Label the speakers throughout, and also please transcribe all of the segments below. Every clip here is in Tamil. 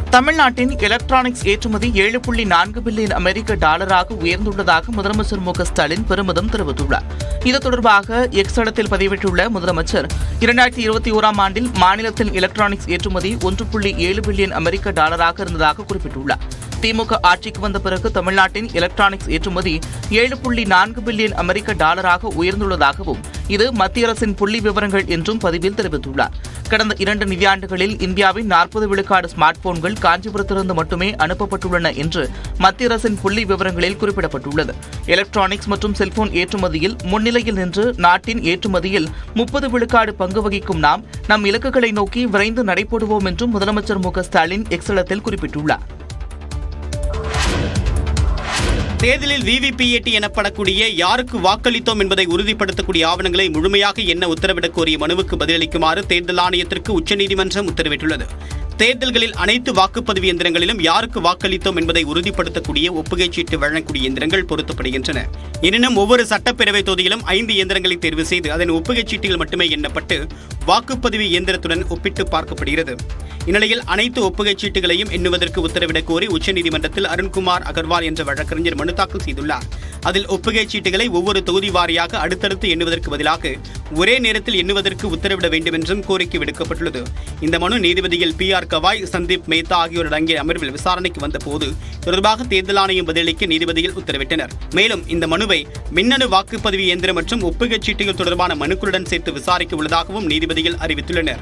Speaker 1: தமிழ்நாட்டின் எலக்ட்ரானிக்ஸ் ஏற்றுமதி ஏழு புள்ளி நான்கு பில்லியன் அமெரிக்க டாலராக உயர்ந்துள்ளதாக முதலமைச்சர் மு க ஸ்டாலின் பெருமிதம் தெரிவித்துள்ளார் இது தொடர்பாக எக்ஸ் தளத்தில் பதிவிட்டுள்ள முதலமைச்சர் இரண்டாயிரத்தி இருபத்தி ஓராம் ஆண்டில் மாநிலத்தில் எலக்ட்ரானிக்ஸ் ஏற்றுமதி ஒன்று புள்ளி ஏழு பில்லியன் அமெரிக்க டாலராக இருந்ததாக குறிப்பிட்டுள்ளார் திமுக ஆட்சிக்கு வந்த பிறகு தமிழ்நாட்டின் எலக்ட்ரானிக்ஸ் ஏற்றுமதி ஏழு புள்ளி நான்கு பில்லியன் அமெரிக்க டாலராக உயர்ந்துள்ளதாகவும் இது மத்திய அரசின் புள்ளி விவரங்கள் என்றும் பதிவில் தெரிவித்துள்ளார் கடந்த இரண்டு நிதியாண்டுகளில் இந்தியாவின் நாற்பது விழுக்காடு ஸ்மார்ட் போன்கள் காஞ்சிபுரத்திலிருந்து மட்டுமே அனுப்பப்பட்டுள்ளன என்று மத்திய அரசின் புள்ளி விவரங்களில் குறிப்பிடப்பட்டுள்ளது எலக்ட்ரானிக்ஸ் மற்றும் செல்போன் ஏற்றுமதியில் முன்னிலையில் நின்று நாட்டின் ஏற்றுமதியில் முப்பது விழுக்காடு பங்கு வகிக்கும் நாம் நம் இலக்குகளை நோக்கி விரைந்து நடைபோடுவோம் என்றும் முதலமைச்சர் மு க ஸ்டாலின் எக்ஸலத்தில் குறிப்பிட்டுள்ளார்
Speaker 2: தேர்தலில் விவிபிஏடி எனப்படக்கூடிய யாருக்கு வாக்களித்தோம் என்பதை உறுதிப்படுத்தக்கூடிய ஆவணங்களை முழுமையாக எண்ண உத்தரவிடக் கோரிய மனுவுக்கு பதிலளிக்குமாறு தேர்தல் ஆணையத்திற்கு உச்சநீதிமன்றம் உத்தரவிட்டுள்ளது தேர்தல்களில் அனைத்து வாக்குப்பதிவு எந்திரங்களிலும் யாருக்கு வாக்களித்தோம் என்பதை உறுதிப்படுத்தக்கூடிய ஒப்புகைச் சீட்டு வழங்கக்கூடிய எந்திரங்கள் பொருத்தப்படுகின்றன எனினும் ஒவ்வொரு சட்டப்பேரவை தொகுதியிலும் ஐந்து இயந்திரங்களை தேர்வு செய்து அதன் ஒப்புகைச் சீட்டுகள் மட்டுமே எண்ணப்பட்டு வாக்குப்பதிவு இயந்திரத்துடன் ஒப்பிட்டு பார்க்கப்படுகிறது இந்நிலையில் அனைத்து ஒப்புகைச் சீட்டுகளையும் எண்ணுவதற்கு உத்தரவிடக் கோரி உச்சநீதிமன்றத்தில் அருண்குமார் அகர்வால் என்ற வழக்கறிஞர் மனு தாக்கல் செய்துள்ளார் அதில் ஒப்புகைச் சீட்டுகளை ஒவ்வொரு தொகுதி வாரியாக அடுத்தடுத்து எண்ணுவதற்கு பதிலாக ஒரே நேரத்தில் எண்ணுவதற்கு உத்தரவிட வேண்டும் என்றும் கோரிக்கை விடுக்கப்பட்டுள்ளது இந்த மனு நீதிபதிகள் பி ஆர் கவாய் சந்தீப் மேத்தா ஆகியோர் அடங்கிய அமர்வில் விசாரணைக்கு வந்தபோது தொடர்பாக தேர்தல் ஆணையம் பதிலளிக்க நீதிபதிகள் உத்தரவிட்டனர் மேலும் இந்த மனுவை மின்னணு வாக்குப்பதிவு இயந்திரம் மற்றும் ஒப்புகைச் சீட்டுகள் தொடர்பான மனுக்களுடன் சேர்த்து விசாரிக்க உள்ளதாகவும் நீதிபதிகள் அறிவித்துள்ளனர்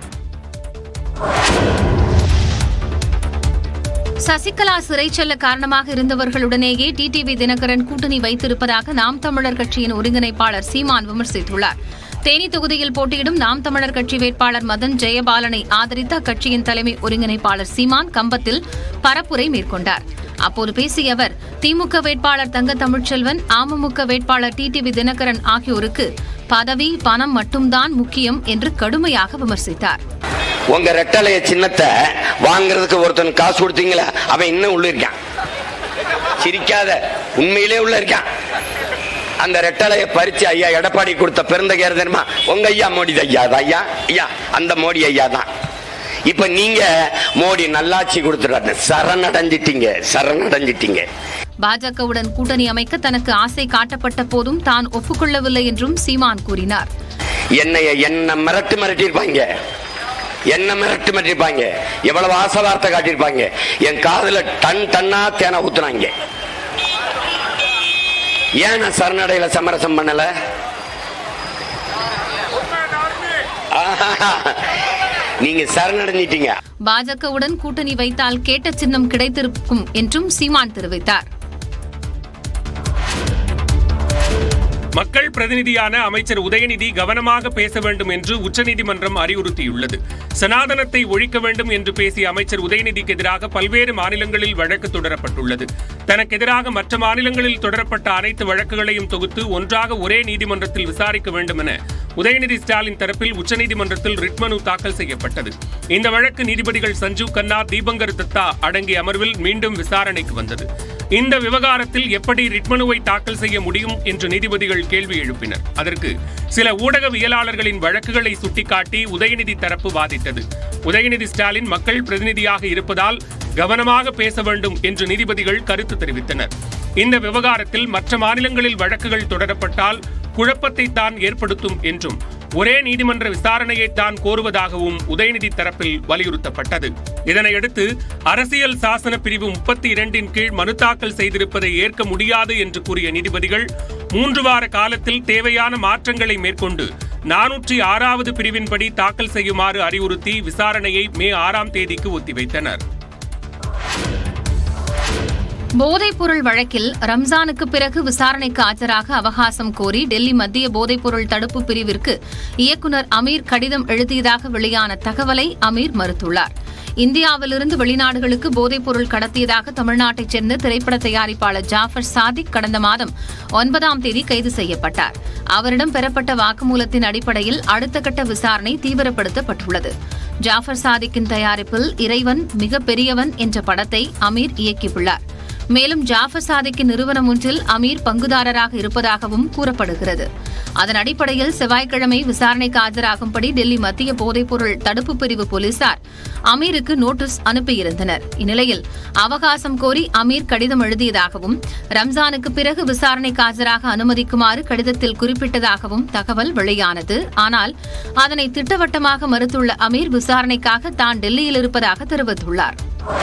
Speaker 3: சசிகலா சிறைச்செல்ல காரணமாக இருந்தவர்களுடனேயே டிடிவி தினகரன் கூட்டணி வைத்திருப்பதாக நாம் தமிழர் கட்சியின் ஒருங்கிணைப்பாளர் சீமான் விமர்சித்துள்ளார் தேனி தொகுதியில் போட்டியிடும் நாம் தமிழர் கட்சி வேட்பாளர் மதன் ஜெயபாலனை ஆதரித்த அக்கட்சியின் தலைமை ஒருங்கிணைப்பாளர் சீமான் கம்பத்தில் பரப்புரை மேற்கொண்டார் அப்போது பேசிய அவர் திமுக வேட்பாளர் தங்க தமிழ்ச்செல்வன் அமமுக வேட்பாளர் டிடிவி தினகரன் ஆகியோருக்கு பதவி பணம் மட்டும்தான் முக்கியம் என்று கடுமையாக விமர்சித்தார்
Speaker 4: உங்க ரெட்டலைய சின்னத்தை வாங்குறதுக்கு ஒருத்தன் காசு கொடுத்தீங்களா அவன் இன்னும் உள்ள இருக்கான் சிரிக்காத உண்மையிலே உள்ள இருக்கான் அந்த ரெட்டலைய பறிச்சு ஐயா எடப்பாடி கொடுத்த பெருந்தகையார் தெரியுமா உங்க ஐயா மோடி ஐயா அது ஐயா ஐயா அந்த மோடி ஐயா தான் இப்ப நீங்க மோடி நல்லாட்சி கொடுத்துட்டாரு சரணடைஞ்சிட்டீங்க சரணடைஞ்சிட்டீங்க
Speaker 3: பாஜகவுடன் கூட்டணி அமைக்க தனக்கு ஆசை காட்டப்பட்ட போதும் தான் ஒப்புக்கொள்ளவில்லை என்றும் சீமான் கூறினார்
Speaker 4: என்னைய என்ன மிரட்டு மிரட்டியிருப்பாங்க என்ன மிரட்டு மிரட்டிருப்பாங்க எவ்வளவு ஆசை வார்த்தை காட்டியிருப்பாங்க என் காதுல டன் டன்னா தேனை ஊத்துனாங்க ஏன் நான் சரணடையில சமரசம் பண்ணல ஆஹா, நீங்க சரணடைஞ்சிட்டீங்க
Speaker 3: பாஜகவுடன் கூட்டணி வைத்தால் கேட்ட சின்னம் கிடைத்திருக்கும் என்றும் சீமான் தெரிவித்தார்
Speaker 5: மக்கள் பிரதிநிதியான அமைச்சர் உதயநிதி கவனமாக பேச வேண்டும் என்று உச்சநீதிமன்றம் அறிவுறுத்தியுள்ளது சனாதனத்தை ஒழிக்க வேண்டும் என்று பேசிய அமைச்சர் உதயநிதிக்கு எதிராக பல்வேறு மாநிலங்களில் வழக்கு தொடரப்பட்டுள்ளது தனக்கு எதிராக மற்ற மாநிலங்களில் தொடரப்பட்ட அனைத்து வழக்குகளையும் தொகுத்து ஒன்றாக ஒரே நீதிமன்றத்தில் விசாரிக்க வேண்டும் என உதயநிதி ஸ்டாலின் தரப்பில் உச்சநீதிமன்றத்தில் ரிட் மனு தாக்கல் செய்யப்பட்டது இந்த வழக்கு நீதிபதிகள் சஞ்சீவ் கன்னா தீபங்கர் தத்தா அடங்கிய அமர்வில் மீண்டும் விசாரணைக்கு வந்தது இந்த விவகாரத்தில் எப்படி ரிட் மனுவை தாக்கல் செய்ய முடியும் என்று நீதிபதிகள் கேள்வி எழுப்பினர் அதற்கு சில ஊடகவியலாளர்களின் வழக்குகளை சுட்டிக்காட்டி உதயநிதி தரப்பு வாதிட்டது உதயநிதி ஸ்டாலின் மக்கள் பிரதிநிதியாக இருப்பதால் கவனமாக பேச வேண்டும் என்று நீதிபதிகள் கருத்து தெரிவித்தனர் இந்த விவகாரத்தில் மற்ற மாநிலங்களில் வழக்குகள் தொடரப்பட்டால் குழப்பத்தை தான் ஏற்படுத்தும் என்றும் ஒரே நீதிமன்ற விசாரணையை தான் கோருவதாகவும் உதயநிதி தரப்பில் வலியுறுத்தப்பட்டது இதனையடுத்து அரசியல் சாசன பிரிவு முப்பத்தி இரண்டின் கீழ் மனு தாக்கல் செய்திருப்பதை ஏற்க முடியாது என்று கூறிய நீதிபதிகள் மூன்று வார காலத்தில் தேவையான மாற்றங்களை மேற்கொண்டு நானூற்றி ஆறாவது பிரிவின்படி தாக்கல் செய்யுமாறு அறிவுறுத்தி விசாரணையை மே ஆறாம் தேதிக்கு ஒத்திவைத்தனர்
Speaker 3: போதைப்பொருள் வழக்கில் ரம்ஜானுக்கு பிறகு விசாரணைக்கு ஆஜராக அவகாசம் கோரி டெல்லி மத்திய போதைப்பொருள் தடுப்பு பிரிவிற்கு இயக்குநர் அமீர் கடிதம் எழுதியதாக வெளியான தகவலை அமீர் மறுத்துள்ளார் இந்தியாவிலிருந்து வெளிநாடுகளுக்கு போதைப்பொருள் கடத்தியதாக தமிழ்நாட்டைச் சேர்ந்த திரைப்பட தயாரிப்பாளர் ஜாஃபர் சாதிக் கடந்த மாதம் ஒன்பதாம் தேதி கைது செய்யப்பட்டார் அவரிடம் பெறப்பட்ட வாக்குமூலத்தின் அடிப்படையில் அடுத்த கட்ட விசாரணை தீவிரப்படுத்தப்பட்டுள்ளது ஜாஃபர் சாதிக்கின் தயாரிப்பில் இறைவன் மிக பெரியவன் என்ற படத்தை அமீர் இயக்கியுள்ளார் மேலும் ஜாஃபர் சாதிக்கின் நிறுவனம் ஒன்றில் அமீர் பங்குதாரராக இருப்பதாகவும் கூறப்படுகிறது அதன் அடிப்படையில் செவ்வாய்க்கிழமை விசாரணைக்கு ஆஜராகும்படி டெல்லி மத்திய போதைப்பொருள் தடுப்பு பிரிவு போலீசார் அமீருக்கு நோட்டீஸ் அனுப்பியிருந்தனர் இந்நிலையில் அவகாசம் கோரி அமீர் கடிதம் எழுதியதாகவும் ரம்ஜானுக்கு பிறகு விசாரணைக்கு ஆஜராக அனுமதிக்குமாறு கடிதத்தில் குறிப்பிட்டதாகவும் தகவல் வெளியானது ஆனால் அதனை திட்டவட்டமாக மறுத்துள்ள அமீர் விசாரணைக்காக தான் டெல்லியில் இருப்பதாக தெரிவித்துள்ளார்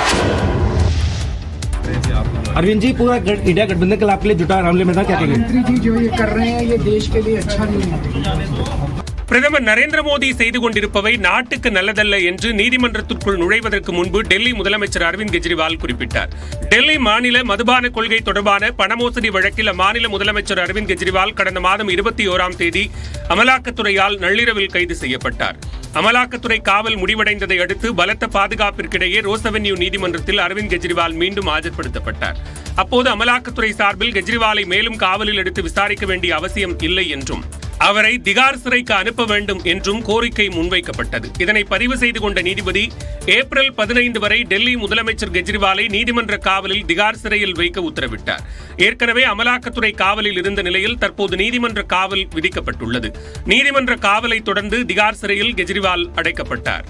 Speaker 6: अरविंद जी पूरा गठ- इंडिया गठबंधन कल आपके लिए जुटा है मामले में था क्या कहेंगे
Speaker 7: मंत्री जी जो ये कर रहे हैं ये देश के लिए अच्छा नहीं है
Speaker 5: பிரதமர் நரேந்திர மோடி செய்து கொண்டிருப்பவை நாட்டுக்கு நல்லதல்ல என்று நீதிமன்றத்திற்குள் நுழைவதற்கு முன்பு டெல்லி முதலமைச்சர் அரவிந்த் கெஜ்ரிவால் குறிப்பிட்டார் டெல்லி மாநில மதுபான கொள்கை தொடர்பான பணமோசடி வழக்கில் அம்மாநில முதலமைச்சர் அரவிந்த் கெஜ்ரிவால் கடந்த மாதம் இருபத்தி ஓராம் தேதி அமலாக்கத்துறையால் நள்ளிரவில் கைது செய்யப்பட்டார் அமலாக்கத்துறை காவல் முடிவடைந்ததை அடுத்து பலத்த பாதுகாப்பிற்கிடையே ரோஸ் அவென்யூ நீதிமன்றத்தில் அரவிந்த் கெஜ்ரிவால் மீண்டும் ஆஜர்படுத்தப்பட்டார் அப்போது அமலாக்கத்துறை சார்பில் கெஜ்ரிவாலை மேலும் காவலில் எடுத்து விசாரிக்க வேண்டிய அவசியம் இல்லை என்றும் அவரை திகார் சிறைக்கு அனுப்ப வேண்டும் என்றும் கோரிக்கை முன்வைக்கப்பட்டது இதனை பதிவு செய்து கொண்ட நீதிபதி ஏப்ரல் பதினைந்து வரை டெல்லி முதலமைச்சர் கெஜ்ரிவாலை நீதிமன்ற காவலில் திகார் சிறையில் வைக்க உத்தரவிட்டார் ஏற்கனவே அமலாக்கத்துறை காவலில் இருந்த நிலையில் தற்போது நீதிமன்ற காவல் விதிக்கப்பட்டுள்ளது நீதிமன்ற காவலை தொடர்ந்து திகார் சிறையில் கெஜ்ரிவால் அடைக்கப்பட்டார்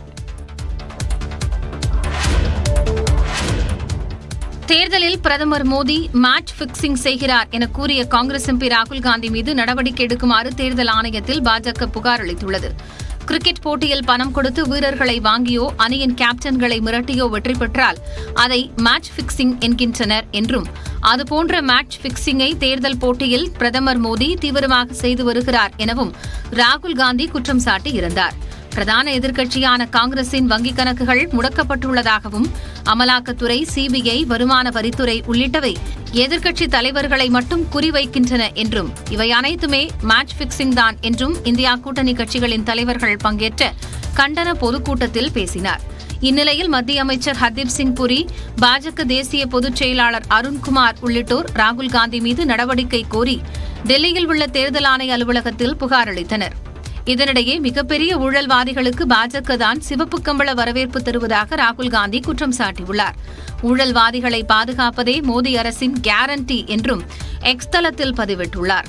Speaker 3: தேர்தலில் பிரதமர் மோடி மேட்ச் பிக்சிங் செய்கிறார் என கூறிய காங்கிரஸ் எம்பி ராகுல் காந்தி மீது நடவடிக்கை எடுக்குமாறு தேர்தல் ஆணையத்தில் பாஜக புகார் அளித்துள்ளது கிரிக்கெட் போட்டியில் பணம் கொடுத்து வீரர்களை வாங்கியோ அணியின் கேப்டன்களை மிரட்டியோ வெற்றி பெற்றால் அதை மேட்ச் பிக்சிங் என்கின்றனர் என்றும் அதுபோன்ற மேட்ச் பிக்சிங்கை தேர்தல் போட்டியில் பிரதமர் மோடி தீவிரமாக செய்து வருகிறார் எனவும் ராகுல் காந்தி குற்றம் சாட்டியிருந்தார் பிரதான எதிர்க்கட்சியான காங்கிரசின் வங்கிக் கணக்குகள் முடக்கப்பட்டுள்ளதாகவும் அமலாக்கத்துறை சிபிஐ வருமான வரித்துறை உள்ளிட்டவை எதிர்க்கட்சி தலைவர்களை மட்டும் குறிவைக்கின்றன என்றும் இவை அனைத்துமே மேட்ச் பிக்சிங் தான் என்றும் இந்தியா கூட்டணி கட்சிகளின் தலைவர்கள் பங்கேற்ற கண்டன பொதுக்கூட்டத்தில் பேசினார் இந்நிலையில் மத்திய அமைச்சர் ஹர்தீப் சிங் புரி பாஜக தேசிய பொதுச் செயலாளர் அருண்குமார் உள்ளிட்டோர் ராகுல் காந்தி மீது நடவடிக்கை கோரி டெல்லியில் உள்ள தேர்தல் ஆணைய அலுவலகத்தில் புகார் அளித்தனர் இதனிடையே மிகப்பெரிய ஊழல்வாதிகளுக்கு பாஜக தான் சிவப்பு கம்பள வரவேற்பு தருவதாக ராகுல் காந்தி குற்றம் சாட்டியுள்ளார் ஊழல்வாதிகளை பாதுகாப்பதே மோடி அரசின் கேரண்டி என்றும் எக்ஸ் தளத்தில் பதிவிட்டுள்ளார்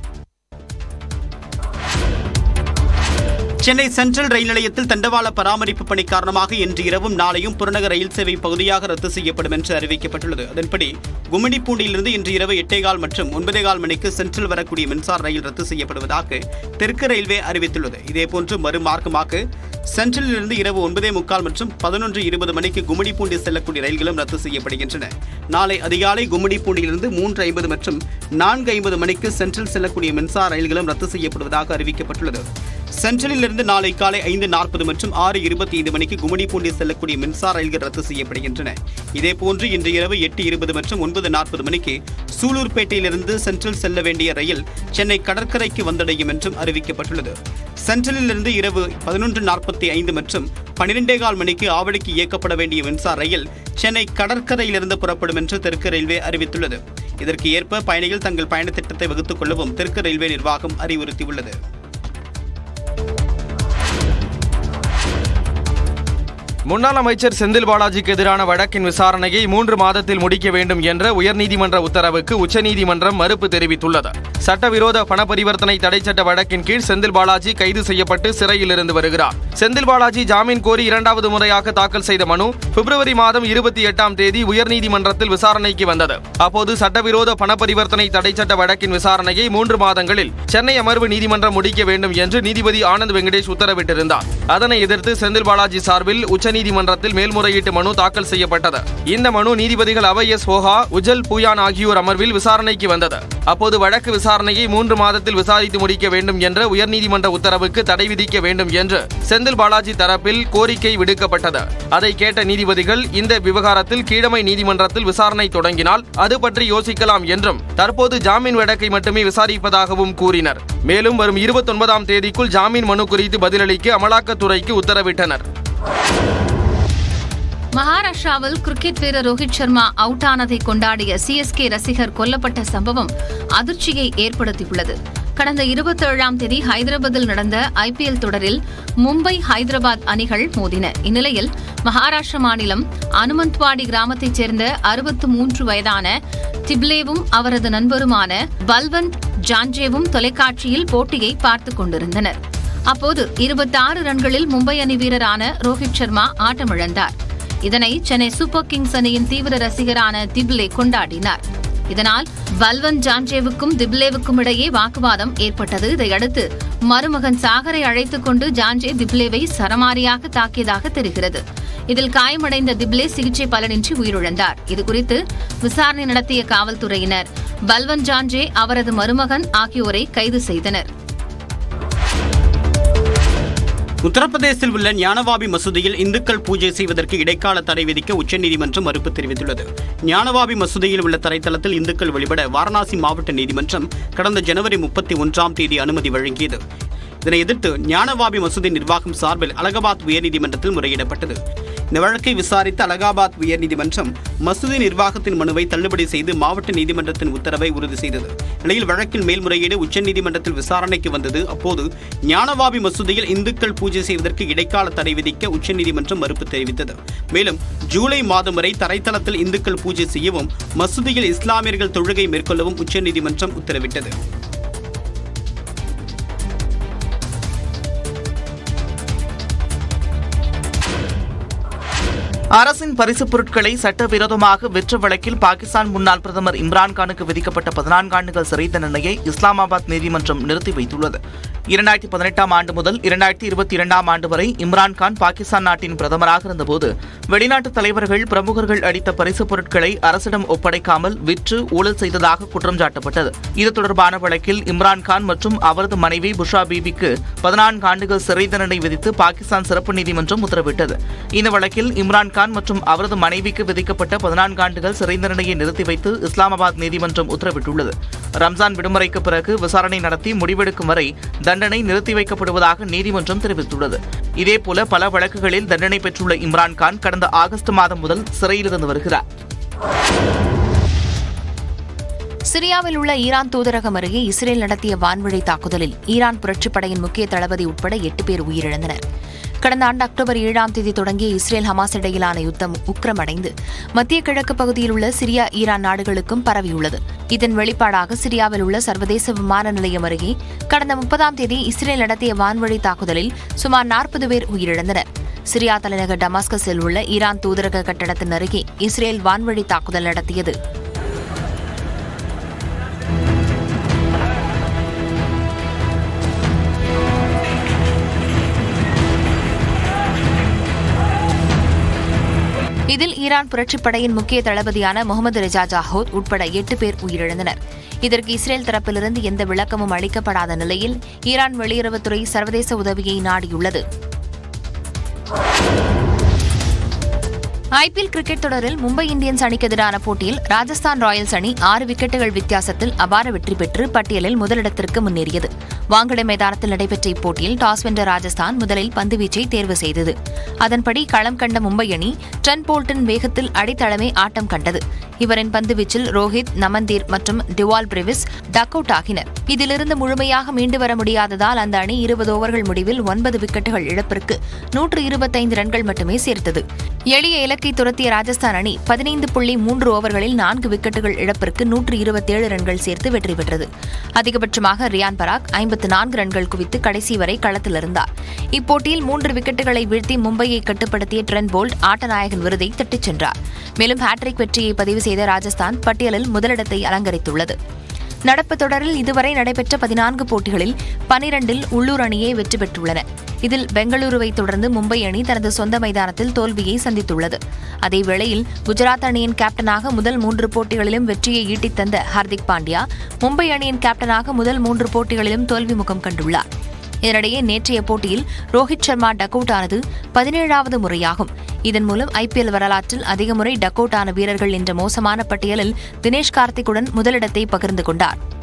Speaker 2: சென்னை சென்ட்ரல் ரயில் நிலையத்தில் தண்டவாள பராமரிப்பு பணி காரணமாக இன்று இரவும் நாளையும் புறநகர் ரயில் சேவை பகுதியாக ரத்து செய்யப்படும் என்று அறிவிக்கப்பட்டுள்ளது அதன்படி கும்மிடிப்பூண்டியிலிருந்து இன்று இரவு எட்டேகால் மற்றும் ஒன்பதேகால் மணிக்கு சென்ட்ரல் வரக்கூடிய மின்சார ரயில் ரத்து செய்யப்படுவதாக தெற்கு ரயில்வே அறிவித்துள்ளது இதேபோன்று மறுமார்க்கமாக சென்ட்ரலிலிருந்து இரவு ஒன்பதே முக்கால் மற்றும் பதினொன்று இருபது மணிக்கு கும்மிடிப்பூண்டி செல்லக்கூடிய ரயில்களும் ரத்து செய்யப்படுகின்றன நாளை அதிகாலை கும்மிடிப்பூண்டியிலிருந்து மூன்று ஐம்பது மற்றும் நான்கு ஐம்பது மணிக்கு சென்ட்ரல் செல்லக்கூடிய மின்சார ரயில்களும் ரத்து செய்யப்படுவதாக அறிவிக்கப்பட்டுள்ளது சென்ட்ரலிலிருந்து நாளை காலை ஐந்து நாற்பது மற்றும் ஆறு இருபத்தி ஐந்து மணிக்கு கும்மிடிப்பூண்டி செல்லக்கூடிய மின்சார ரயில்கள் ரத்து செய்யப்படுகின்றன இதேபோன்று இன்று இரவு எட்டு இருபது மற்றும் ஒன்பது நாற்பது மணிக்கு சூலூர்பேட்டையிலிருந்து சென்ட்ரல் செல்ல வேண்டிய ரயில் சென்னை கடற்கரைக்கு வந்தடையும் என்றும் அறிவிக்கப்பட்டுள்ளது சென்ட்ரலிலிருந்து இரவு பதினொன்று நாற்பத்தி ஐந்து மற்றும் பனிரெண்டே கால் மணிக்கு ஆவடிக்கு இயக்கப்பட வேண்டிய மின்சார ரயில் சென்னை கடற்கரையிலிருந்து புறப்படும் என்று தெற்கு ரயில்வே அறிவித்துள்ளது இதற்கு ஏற்ப பயணிகள் தங்கள் பயண திட்டத்தை வகுத்துக் கொள்ளவும் தெற்கு ரயில்வே நிர்வாகம் அறிவுறுத்தியுள்ளது
Speaker 8: முன்னாள் அமைச்சர் செந்தில் பாலாஜிக்கு எதிரான வழக்கின் விசாரணையை மூன்று மாதத்தில் முடிக்க வேண்டும் என்ற உயர்நீதிமன்ற உத்தரவுக்கு உச்சநீதிமன்றம் மறுப்பு தெரிவித்துள்ளது சட்டவிரோத பண பரிவர்த்தனை தடை சட்ட வழக்கின் கீழ் செந்தில் பாலாஜி கைது செய்யப்பட்டு சிறையில் இருந்து வருகிறார் செந்தில் பாலாஜி ஜாமீன் கோரி இரண்டாவது முறையாக தாக்கல் செய்த மனு பிப்ரவரி மாதம் இருபத்தி எட்டாம் தேதி உயர்நீதிமன்றத்தில் விசாரணைக்கு வந்தது அப்போது சட்டவிரோத பண பரிவர்த்தனை தடை சட்ட வழக்கின் விசாரணையை மூன்று மாதங்களில் சென்னை அமர்வு நீதிமன்றம் முடிக்க வேண்டும் என்று நீதிபதி ஆனந்த் வெங்கடேஷ் உத்தரவிட்டிருந்தார் அதனை எதிர்த்து செந்தில் பாலாஜி சார்பில் உச்சநீதிமன்றத்தில் மேல்முறையீட்டு மனு தாக்கல் செய்யப்பட்டது இந்த மனு நீதிபதிகள் அபய் எஸ் ஹோஹா உஜல் பூயான் ஆகியோர் அமர்வில் விசாரணைக்கு வந்தது அப்போது வழக்கு விசாரணையை மூன்று மாதத்தில் விசாரித்து முடிக்க வேண்டும் என்ற உயர்நீதிமன்ற உத்தரவுக்கு தடை விதிக்க வேண்டும் என்று செந்தில் பாலாஜி தரப்பில் கோரிக்கை விடுக்கப்பட்டது அதை கேட்ட நீதிபதிகள் இந்த விவகாரத்தில் கீழமை நீதிமன்றத்தில் விசாரணை தொடங்கினால் அது பற்றி யோசிக்கலாம் என்றும் தற்போது ஜாமீன் வழக்கை மட்டுமே விசாரிப்பதாகவும் கூறினர் மேலும் வரும் இருபத்தொன்பதாம் தேதிக்குள் ஜாமீன் மனு குறித்து பதிலளிக்க அமலாக்கத்துறைக்கு உத்தரவிட்டனர்
Speaker 3: மகாராஷ்டிராவில் கிரிக்கெட் வீரர் ரோஹித் சர்மா அவுட் ஆனதை கொண்டாடிய சிஎஸ்கே ரசிகர் கொல்லப்பட்ட சம்பவம் அதிர்ச்சியை ஏற்படுத்தியுள்ளது கடந்த இருபத்தேழாம் தேதி ஹைதராபாத்தில் நடந்த ஐபிஎல் தொடரில் மும்பை ஹைதராபாத் அணிகள் மோதின இந்நிலையில் மகாராஷ்டிர மாநிலம் அனுமந்த்வாடி கிராமத்தைச் சேர்ந்த அறுபத்து மூன்று வயதான திப்லேவும் அவரது நண்பருமான பல்வந்த் ஜான்ஜேவும் தொலைக்காட்சியில் போட்டியை பார்த்துக் கொண்டிருந்தனர் அப்போது இருபத்தாறு ரன்களில் மும்பை அணி வீரரான ரோஹித் சர்மா ஆட்டமிழந்தார் இதனை சென்னை சூப்பர் கிங்ஸ் அணியின் தீவிர ரசிகரான திப்லே கொண்டாடினார் இதனால் பல்வன் ஜான்ஜேவுக்கும் திப்லேவுக்கும் இடையே வாக்குவாதம் ஏற்பட்டது இதையடுத்து மருமகன் சாகரை அழைத்துக் கொண்டு ஜான்ஜே திப்லேவை சரமாரியாக தாக்கியதாக தெரிகிறது இதில் காயமடைந்த திப்லே சிகிச்சை பலனின்றி உயிரிழந்தார் இதுகுறித்து விசாரணை நடத்திய காவல்துறையினர் பல்வன் ஜான்ஜே அவரது மருமகன் ஆகியோரை கைது செய்தனர்
Speaker 2: உத்தரப்பிரதேசத்தில் உள்ள ஞானவாபி மசூதியில் இந்துக்கள் பூஜை செய்வதற்கு இடைக்கால தடை விதிக்க உச்சநீதிமன்றம் மறுப்பு தெரிவித்துள்ளது ஞானவாபி மசூதியில் உள்ள தரைத்தளத்தில் இந்துக்கள் வழிபட வாரணாசி மாவட்ட நீதிமன்றம் கடந்த ஜனவரி முப்பத்தி ஒன்றாம் தேதி அனுமதி வழங்கியது இதனை எதிர்த்து ஞானவாபி மசூதி நிர்வாகம் சார்பில் அலகாபாத் உயர்நீதிமன்றத்தில் முறையிடப்பட்டது இந்த வழக்கை விசாரித்த அலகாபாத் உயர்நீதிமன்றம் மசூதி நிர்வாகத்தின் மனுவை தள்ளுபடி செய்து மாவட்ட நீதிமன்றத்தின் உத்தரவை உறுதி செய்தது நிலையில் வழக்கின் மேல்முறையீடு உச்சநீதிமன்றத்தில் விசாரணைக்கு வந்தது அப்போது ஞானவாபி மசூதியில் இந்துக்கள் பூஜை செய்வதற்கு இடைக்கால தடை விதிக்க உச்சநீதிமன்றம் மறுப்பு தெரிவித்தது மேலும் ஜூலை மாதம் வரை தரைத்தளத்தில் இந்துக்கள் பூஜை செய்யவும் மசூதியில் இஸ்லாமியர்கள் தொழுகை மேற்கொள்ளவும் உச்சநீதிமன்றம் உத்தரவிட்டது
Speaker 1: அரசின் பரிசுப் பொருட்களை சட்டவிரோதமாக விற்ற வழக்கில் பாகிஸ்தான் முன்னாள் பிரதமர் இம்ரான்கானுக்கு விதிக்கப்பட்ட பதினான்கு ஆண்டுகள் சிறை தண்டனையை இஸ்லாமாபாத் நீதிமன்றம் நிறுத்தி வைத்துள்ளது இரண்டாயிரத்தி பதினெட்டாம் ஆண்டு முதல் இரண்டாயிரத்தி இருபத்தி இரண்டாம் ஆண்டு வரை இம்ரான்கான் பாகிஸ்தான் நாட்டின் பிரதமராக இருந்தபோது வெளிநாட்டு தலைவர்கள் பிரமுகர்கள் அளித்த பரிசுப் பொருட்களை அரசிடம் ஒப்படைக்காமல் விற்று ஊழல் செய்ததாக குற்றம் சாட்டப்பட்டது இது தொடர்பான வழக்கில் இம்ரான்கான் மற்றும் அவரது மனைவி புஷா பீபிக்கு பதினான்கு ஆண்டுகள் சிறை தண்டனை விதித்து பாகிஸ்தான் சிறப்பு நீதிமன்றம் உத்தரவிட்டது இந்த வழக்கில் இம்ரான்கான் மற்றும் அவரது மனைவிக்கு விதிக்கப்பட்ட பதினான்கு ஆண்டுகள் சிறை தண்டனையை நிறுத்தி வைத்து இஸ்லாமாபாத் நீதிமன்றம் உத்தரவிட்டுள்ளது ரம்ஜான் விடுமுறைக்கு பிறகு விசாரணை நடத்தி முடிவெடுக்கும் வரை தண்டனை நிறுத்தி வைக்கப்படுவதாக நீதிமன்றம் தெரிவித்துள்ளது இதேபோல பல வழக்குகளில் தண்டனை பெற்றுள்ள இம்ரான்கான் கடந்த ஆகஸ்ட் மாதம் முதல் சிறையில் இருந்து வருகிறார்
Speaker 9: சிரியாவில் உள்ள ஈரான் தூதரகம் அருகே இஸ்ரேல் நடத்திய வான்வழி தாக்குதலில் ஈரான் புரட்சிப் படையின் முக்கிய தளபதி உட்பட எட்டு பேர் உயிரிழந்தனர் கடந்த ஆண்டு அக்டோபர் ஏழாம் தேதி தொடங்கிய இஸ்ரேல் ஹமாஸ் இடையிலான யுத்தம் உக்கிரமடைந்து மத்திய கிழக்கு பகுதியில் உள்ள சிரியா ஈரான் நாடுகளுக்கும் பரவியுள்ளது இதன் வெளிப்பாடாக சிரியாவில் உள்ள சர்வதேச விமான நிலையம் அருகே கடந்த முப்பதாம் தேதி இஸ்ரேல் நடத்திய வான்வழி தாக்குதலில் சுமார் நாற்பது பேர் உயிரிழந்தனர் சிரியா தலைநகர் டமாஸ்கஸில் உள்ள ஈரான் தூதரக கட்டடத்தின் அருகே இஸ்ரேல் வான்வழி தாக்குதல் நடத்தியது இதில் ஈரான் புரட்சிப் படையின் முக்கிய தளபதியான முகமது ரெஜா ஜாஹோத் உட்பட எட்டு பேர் உயிரிழந்தனர் இதற்கு இஸ்ரேல் தரப்பிலிருந்து எந்த விளக்கமும் அளிக்கப்படாத நிலையில் ஈரான் வெளியுறவுத்துறை சர்வதேச உதவியை நாடியுள்ளது ஐபிஎல் கிரிக்கெட் தொடரில் மும்பை இந்தியன்ஸ் அணிக்கு எதிரான போட்டியில் ராஜஸ்தான் ராயல்ஸ் அணி ஆறு விக்கெட்டுகள் வித்தியாசத்தில் அபார வெற்றி பெற்று பட்டியலில் முதலிடத்திற்கு முன்னேறியது வாங்கடை மைதானத்தில் நடைபெற்ற இப்போட்டியில் டாஸ் வென்ற ராஜஸ்தான் முதலில் பந்துவீச்சை தேர்வு செய்தது அதன்படி களம் கண்ட மும்பை அணி ட்ரென் போல்டன் வேகத்தில் அடித்தளமே ஆட்டம் கண்டது இவரின் பந்துவீச்சில் ரோஹித் நமந்தீர் மற்றும் டிவால் பிரிவிஸ் டக் அவுட் ஆகினர் இதிலிருந்து முழுமையாக மீண்டு வர முடியாததால் அந்த அணி இருபது ஓவர்கள் முடிவில் ஒன்பது விக்கெட்டுகள் இழப்பிற்கு நூற்று இருபத்தைந்து ரன்கள் மட்டுமே சேர்த்தது எளிய இலக்கை துரத்திய ராஜஸ்தான் அணி பதினைந்து புள்ளி மூன்று ஓவர்களில் நான்கு விக்கெட்டுகள் இழப்பிற்கு நூற்று இருபத்தேழு ரன்கள் சேர்த்து வெற்றி பெற்றது அதிகபட்சமாக ரியான் பராக் ஐம்பத்து நான்கு ரன்கள் குவித்து கடைசி வரை களத்தில் இருந்தார் இப்போட்டியில் மூன்று விக்கெட்டுகளை வீழ்த்தி மும்பையை கட்டுப்படுத்திய ட்ரென் போல்ட் ஆட்டநாயகன் விருதை தட்டிச் சென்றார் மேலும் ஹாட்ரிக் வெற்றியை பதிவு செய்த ராஜஸ்தான் பட்டியலில் முதலிடத்தை அலங்கரித்துள்ளது நடப்பு தொடரில் இதுவரை நடைபெற்ற பதினான்கு போட்டிகளில் பனிரண்டில் உள்ளூர் அணியே வெற்றி பெற்றுள்ளன இதில் பெங்களூருவை தொடர்ந்து மும்பை அணி தனது சொந்த மைதானத்தில் தோல்வியை சந்தித்துள்ளது அதேவேளையில் குஜராத் அணியின் கேப்டனாக முதல் மூன்று போட்டிகளிலும் வெற்றியை ஈட்டித் தந்த ஹார்திக் பாண்டியா மும்பை அணியின் கேப்டனாக முதல் மூன்று போட்டிகளிலும் தோல்வி முகம் கண்டுள்ளார் இதனிடையே நேற்றைய போட்டியில் ரோஹித் சர்மா டக் அவுட் ஆனது பதினேழாவது முறையாகும் இதன் மூலம் ஐபிஎல் வரலாற்றில் அதிக முறை டக் அவுட் ஆன வீரர்கள் என்ற மோசமான பட்டியலில் தினேஷ் கார்த்திக்குடன் முதலிடத்தை பகிர்ந்து கொண்டார்